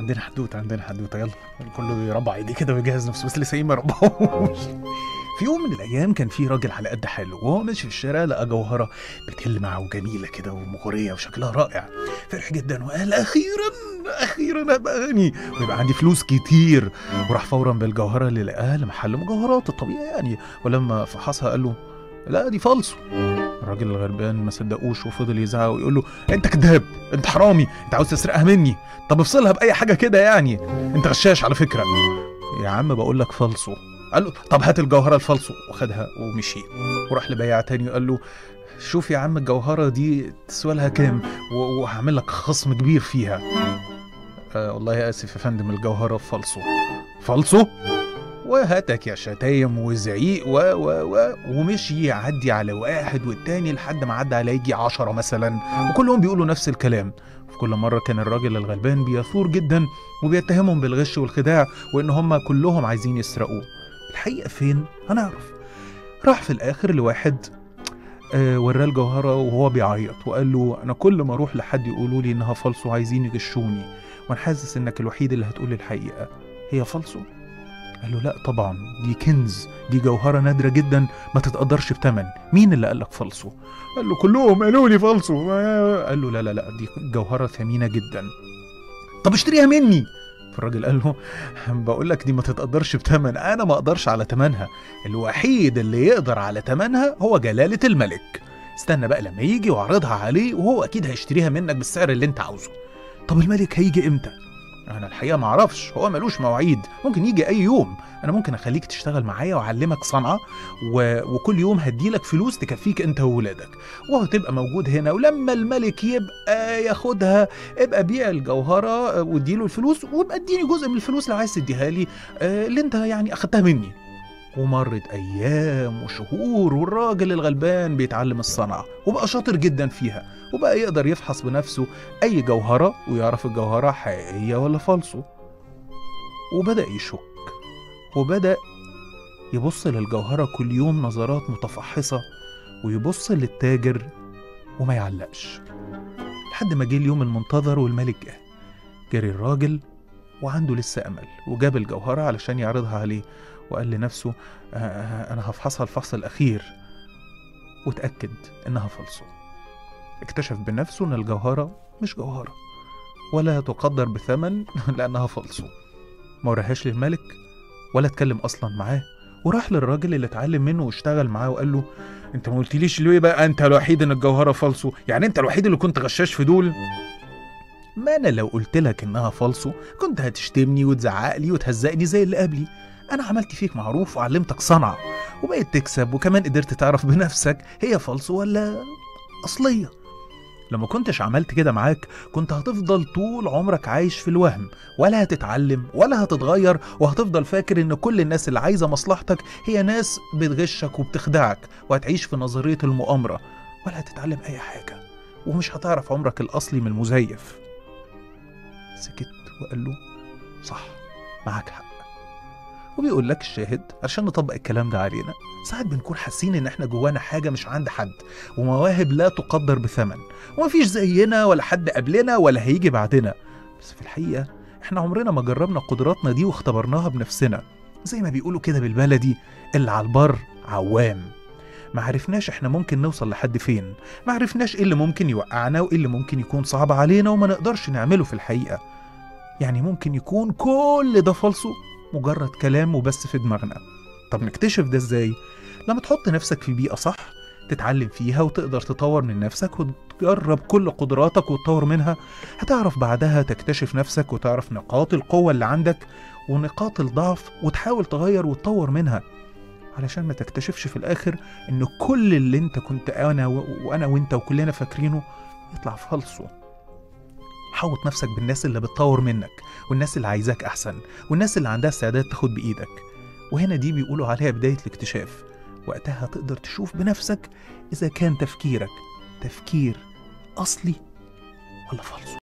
عندنا حدوته عندنا حدوته يلا كله يربع ايديه كده ويجهز نفسه بس لسه ما ربعوش في يوم من الايام كان في راجل على قد حاله وهو ماشي في الشارع لقى جوهره بتلمع وجميله كده ومغريه وشكلها رائع فرح جدا وقال اخيرا اخيرا ابقى غني ويبقى عندي فلوس كتير وراح فورا بالجوهره اللي لقاها لمحل مجوهرات الطبيعي يعني ولما فحصها قال له لا دي فالصو الراجل الغربان ما صدقوش وفضل يزعق ويقول له انت كذاب انت حرامي انت عاوز تسرقها مني طب افصلها باي حاجه كده يعني انت غشاش على فكره يا عم بقول لك فالصو قال له طب هات الجوهره الفالصو وخدها ومشي وراح لبياع تاني وقال له شوف يا عم الجوهره دي تسوى لها كام و- وهعمل لك خصم كبير فيها آه والله اسف يا فندم الجوهره فالصو فالصو وهاتك يا شتايم وزعيق و و و ومشي يعدي على واحد والتاني لحد ما عدى على يجي عشرة مثلا وكلهم بيقولوا نفس الكلام في كل مرة كان الراجل الغلبان بيثور جدا وبيتهمهم بالغش والخداع وإن هم كلهم عايزين يسرقوه الحقيقة فين؟ هنعرف راح في الآخر لواحد آه وراه الجوهرة وهو بيعيط وقال له أنا كل ما أروح لحد يقولوا لي إنها فالصو عايزين يغشوني وأنا حاسس إنك الوحيد اللي هتقول الحقيقة هي فالصو؟ قال له لا طبعا دي كنز دي جوهرة نادرة جدا ما تتقدرش بتمن مين اللي قال لك فالصو قال له كلهم قالوا لي فالصو قال له لا لا لا دي جوهرة ثمينة جدا طب اشتريها مني فالراجل قال له بقول لك دي ما تتقدرش بتمن انا ما اقدرش على تمنها الوحيد اللي يقدر على تمنها هو جلالة الملك استنى بقى لما يجي واعرضها عليه وهو اكيد هيشتريها منك بالسعر اللي انت عاوزه طب الملك هيجي امتى انا الحقيقه ما اعرفش هو ملوش مواعيد ممكن يجي اي يوم انا ممكن اخليك تشتغل معايا واعلمك صنعه و... وكل يوم هديلك فلوس تكفيك انت وولادك وهتبقى موجود هنا ولما الملك يبقى ياخدها ابقى بيع الجوهره واديله الفلوس وابقى اديني جزء من الفلوس لو عايز تديها لي آه، اللي انت يعني اخدتها مني ومرت ايام وشهور والراجل الغلبان بيتعلم الصنعه وبقى شاطر جدا فيها وبقى يقدر يفحص بنفسه اي جوهره ويعرف الجوهره حقيقيه ولا فالصو وبدا يشك وبدا يبص للجوهره كل يوم نظرات متفحصه ويبص للتاجر وما يعلقش لحد ما جه اليوم المنتظر والملك جه جري الراجل وعنده لسه امل وجاب الجوهره علشان يعرضها عليه وقال لنفسه آه، آه، انا هفحصها الفحص الاخير وتاكد انها فالصو اكتشف بنفسه ان الجوهره مش جوهره ولا تقدر بثمن لانها فالصو ما وراهاش للملك ولا اتكلم اصلا معاه وراح للراجل اللي اتعلم منه واشتغل معاه وقال له انت ما قلتليش ليه بقى انت الوحيد ان الجوهره فالصو يعني انت الوحيد اللي كنت غشاش في دول ما انا لو قلت لك انها فالصو كنت هتشتمني وتزعق لي وتهزقني زي اللي قبلي انا عملت فيك معروف وعلمتك صنعه وبقيت تكسب وكمان قدرت تعرف بنفسك هي فالصو ولا اصليه لما كنتش عملت كده معاك كنت هتفضل طول عمرك عايش في الوهم ولا هتتعلم ولا هتتغير وهتفضل فاكر ان كل الناس اللي عايزه مصلحتك هي ناس بتغشك وبتخدعك وهتعيش في نظريه المؤامره ولا هتتعلم اي حاجه ومش هتعرف عمرك الاصلي من المزيف سكت وقال له صح معاك حق وبيقول لك الشاهد عشان نطبق الكلام ده علينا ساعات بنكون حاسين ان احنا جوانا حاجه مش عند حد ومواهب لا تقدر بثمن ومفيش زينا ولا حد قبلنا ولا هيجي بعدنا بس في الحقيقه احنا عمرنا ما جربنا قدراتنا دي واختبرناها بنفسنا زي ما بيقولوا كده بالبلدي اللي على البر عوام ما عرفناش احنا ممكن نوصل لحد فين ما عرفناش ايه اللي ممكن يوقعنا وايه اللي ممكن يكون صعب علينا وما نقدرش نعمله في الحقيقه يعني ممكن يكون كل ده فالصو مجرد كلام وبس في دماغنا طب نكتشف ده ازاي لما تحط نفسك في بيئة صح تتعلم فيها وتقدر تطور من نفسك وتجرب كل قدراتك وتطور منها هتعرف بعدها تكتشف نفسك وتعرف نقاط القوة اللي عندك ونقاط الضعف وتحاول تغير وتطور منها علشان ما تكتشفش في الآخر إن كل اللي أنت كنت أنا و- وأنا وأنت وكلنا فاكرينه يطلع فالصو حوط نفسك بالناس اللي بتطور منك والناس اللي عايزاك أحسن والناس اللي عندها استعداد تاخد بإيدك وهنا دي بيقولوا عليها بداية الاكتشاف وقتها تقدر تشوف بنفسك إذا كان تفكيرك تفكير أصلي ولا فالصو